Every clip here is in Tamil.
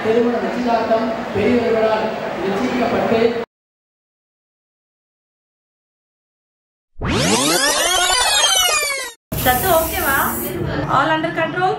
திருமண நிச்சயதார்த்தம் பெரியவர்களால் நிச்சயிக்கப்பட்டு சத்து ஓகேவா ஆல் அண்டர் கண்ட்ரோல்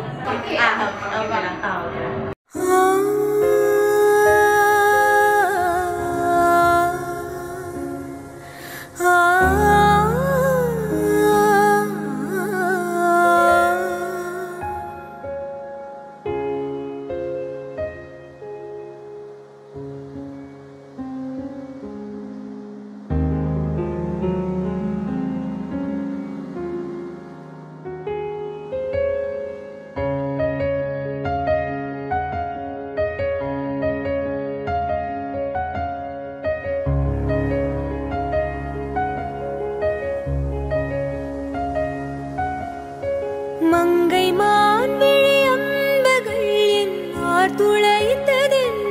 மங்கை மான் விழி அம்பகள் என் ஆர் துளைத்ததென்ன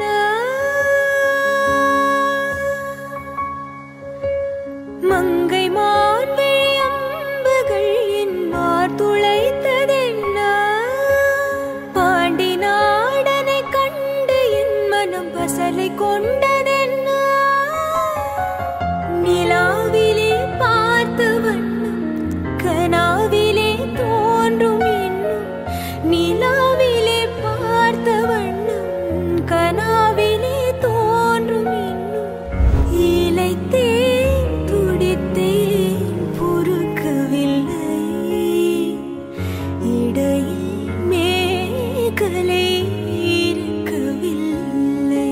மங்கை மான் விழி அம்புகள் என் ஆர் துளைத்ததென்ன பாண்டி நாடனை கண்டு என் மனம் பசலை கொண்டதென்ன நிலாவிலே பார்த்த வண்ணம் கனாவிலே தோன்றும் இன்னும் நிலாவிலே பார்த்த வண்ணம் கனாவிலே தோன்றும் இன்னும் இலைத்தேன் துடித்தேன் பொறுக்கவில்லை இடையில் மேகலை இருக்கவில்லை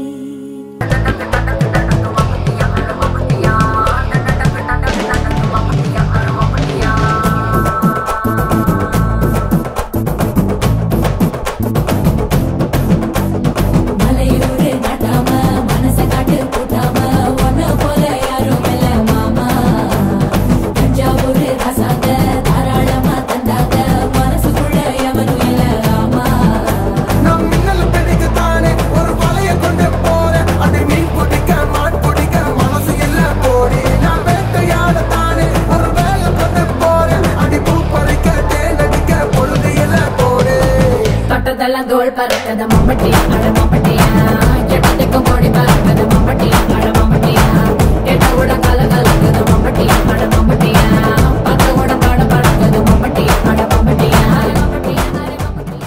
மலையூரு நட்டாம மனச காட்டு கூட்டாம ஒன்ன போல யாரும் இல்ல மாமா தஞ்சாவூரு ரசாங்க தாராளமா தந்தாங்க மனசுக்குள்ள எவனும் இல்ல ஆமா நம் மின்னல் பிடிக்கத்தானே ஒரு வலைய கொண்டு போறேன் அதை மீன் பிடிக்க மான் பிடிக்க மனசு இல்ல போடி நான் வேட்டையாடத்தானே ஒரு வேலை கொண்டு போறேன் அடி பூ பறிக்க தேனடிக்க பொழுது இல்ல போடு தொட்டதெல்லாம் தோல் பறக்கத மம்பட்டியா அட மம்பட்டியா கெட்டதுக்கும் கோடி பறக்கத மம்பட்டியா அட மம்பட்டியா கெட்ட கூட கல கலக்குது மம்பட்டியா அட மம்பட்டியா பத்த கூட பாட பறக்குது மம்பட்டியா அட மம்பட்டியா மம்பட்டியா மம்பட்டியா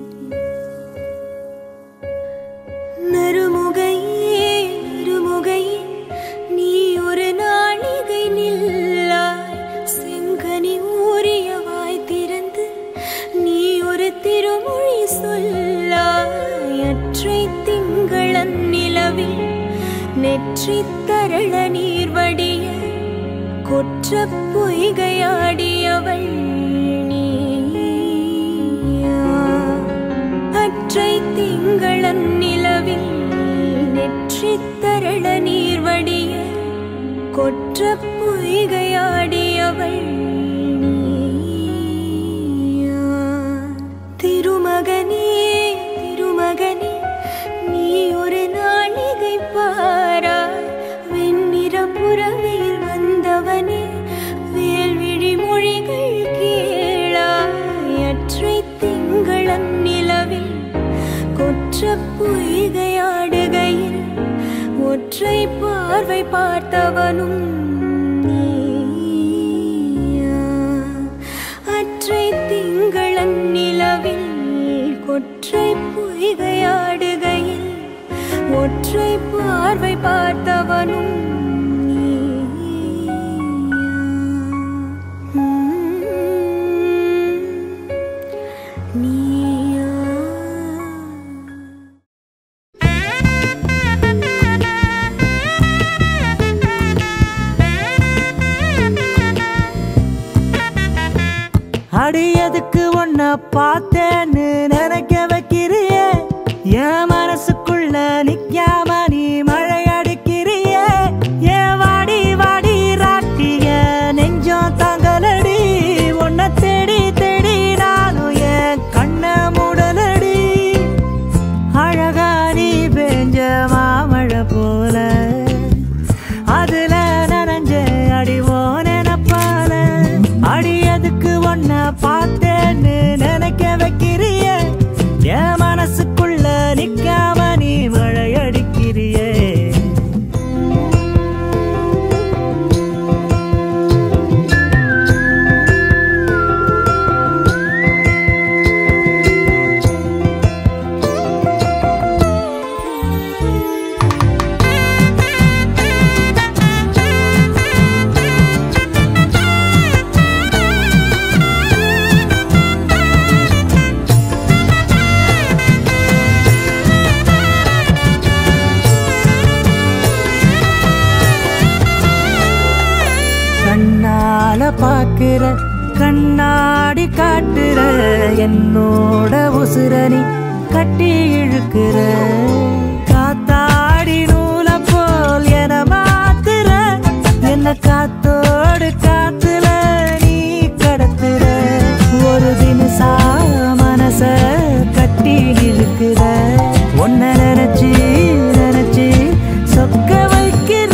நறுமுகையே நறுமுகையே நீ ஒரு நாளிகை நில்லாய் செங்கனி ஊறிய வாய் திறந்து நீ ஒரு திருமொழி சொல்லாய் அற்றை திங்களன் நிலவில் நெற்றி தரள நீர் வடிய கொற்ற பொய்கையாடியவள் நீயா அற்றை திங்களன் நிலவில் நெற்றி தரள நீர் வடிய கொற்ற பொய்கையாடியவள் நீயா. திருமகனே திருமகனே நீ ஒரு நாளிகை பாராய் வெண்ணிற புறவையில் வந்தவனே வேல்விழி மொழிகள் கேளாய் அற்றை திங்களன் நிலவில் கொற்ற பொய்கையாடுகையில் ஒற்றை பார்வை பார்த்தவனும் நீயா. அற்றை திங்களன் நிலவில் கொற்றை பொய்கையாடுகையில் ஒற்றை பார்வை பார்த்தவனும் நீயா. உம், நீயா அடியதுக்கு ஒன்ன பார்த்தேன்னு நினைக்க வைக்கிறியே என் மனசுக்குள்ள நிக்காம நீ மழை அடிக்கிறியே ஏன் வாடி வாடி ராட்டிய நெஞ்சம் தாங்கலடி உன்னை தேடி தேடி நானும் என் கண்ண மூடலடி அழகா நீ பெஞ்ச மாமழை போல அதுல நனைஞ்ச அடிவோ நினப்பால அடியதுக்கு ஒன்ன பார்த்தேன்னு நினைக்க வைக்கிறிய என் மனசுக்குள்ள நிக்காம என்னோட உசுரணி கட்டி இழுக்கிற காத்தாடி நூல போல் என மாத்துற என்ன காத்தோடு காத்துல நீ கடத்துற ஒரு தினசா மனச கட்டி இழுக்கிற ஒன்ன நினைச்சு நினைச்சு சொக்க வைக்கிற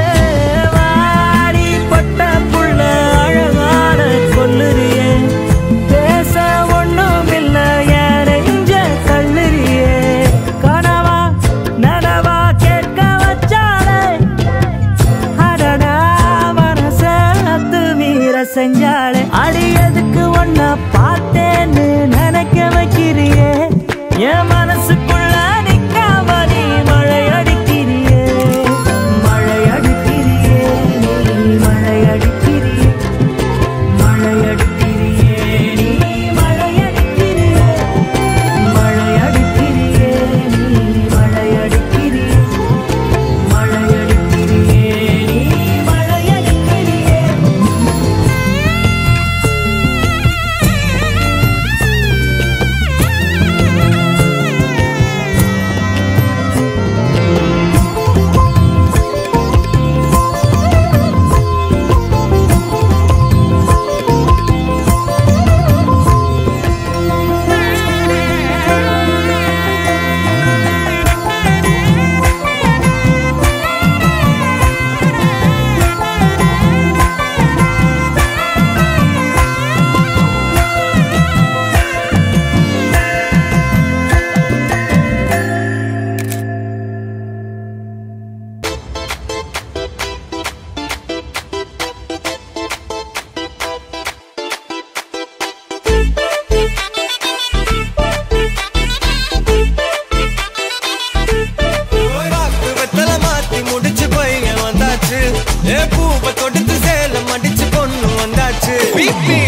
வாடி பட்ட புள்ள அழகான கொல்லுறியே பேச ஒண்ணும் இல்ல நெஞ்ச தள்ளுறியே கனவா நனவா கேட்க வச்சாலே அடடா மனச அத்து மீற செஞ்சாலே அடியதுக்கு ஒன்ன பார்த்தேன்னு நினைக்க வைக்கிறியே என் மனசுக்குள்ள நிக்காம நீ மழை அடிக்கிறியே மழை அடிக்கிறியே நீ மழை அடிக்கிறியே மழை அடிக்கிறியே நீ மழை அடிக்கிறியே மழை அடிக்கிறியே நீ மழை அடிக்கிறியே மழை அடிக்கிறியே நீ மழை அடிக்கிறியே பாக்கு வெத்தல மாத்தி முடிச்சு பையன் வந்தாச்சு ஏ பூவை கொடுத்து சேலம் அடிச்சு பொண்ணு வந்தாச்சு பிபி